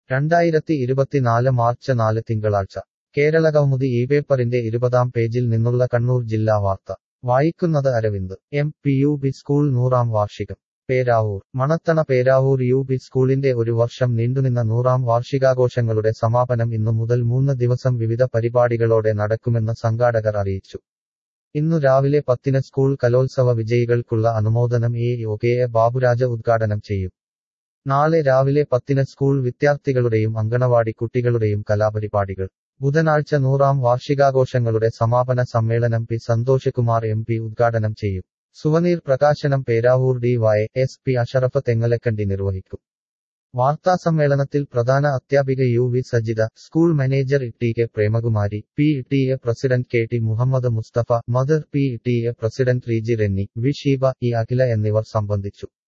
രണ്ടായിരത്തി ഇരുപത്തിനാല് മാർച്ച് നാല് തിങ്കളാഴ്ച കേരളകൗമുദി ഈ പേപ്പറിന്റെ ഇരുപതാം പേജിൽ നിന്നുള്ള കണ്ണൂർ ജില്ലാ വാർത്ത വായിക്കുന്നത് Aravind M P U B school നൂറാം വാർഷികം പേരാവൂർ മണത്തണ പേരാവൂർ യു പി സ്കൂളിന്റെ ഒരു വർഷം നീണ്ടുനിന്ന നൂറാം വാർഷികാഘോഷങ്ങളുടെ സമാപനം ഇന്നു മുതൽ മൂന്ന് ദിവസം വിവിധ പരിപാടികളോടെ നടക്കുമെന്ന് സംഘാടകർ അറിയിച്ചു ഇന്നു രാവിലെ പത്തിന് സ്കൂൾ കലോത്സവ വിജയികൾക്കുള്ള അനുമോദനം A O K A Baburaja ഉദ്ഘാടനം ചെയ്യും നാളെ രാവിലെ പത്തിന് സ്കൂൾ വിദ്യാർത്ഥികളുടെയും അങ്കണവാടി കുട്ടികളുടെയും കലാപരിപാടികൾ ബുധനാഴ്ച നൂറാം വാർഷികാഘോഷങ്ങളുടെ സമാപന സമ്മേളനം P Santhosh Kumar M P ഉദ്ഘാടനം ചെയ്യും സുവനീർ പ്രകാശനം Peravoor D Y S P Ashraf Thengalakandi നിർവഹിക്കും വാർത്താസമ്മേളനത്തിൽ പ്രധാന അധ്യാപിക U V Sajitha school manager T K Premakumari P T A president K T Muhammad Musthafa mother P T A president Reeji Renny V Sheeba E Akhila എന്നിവർ സംബന്ധിച്ചു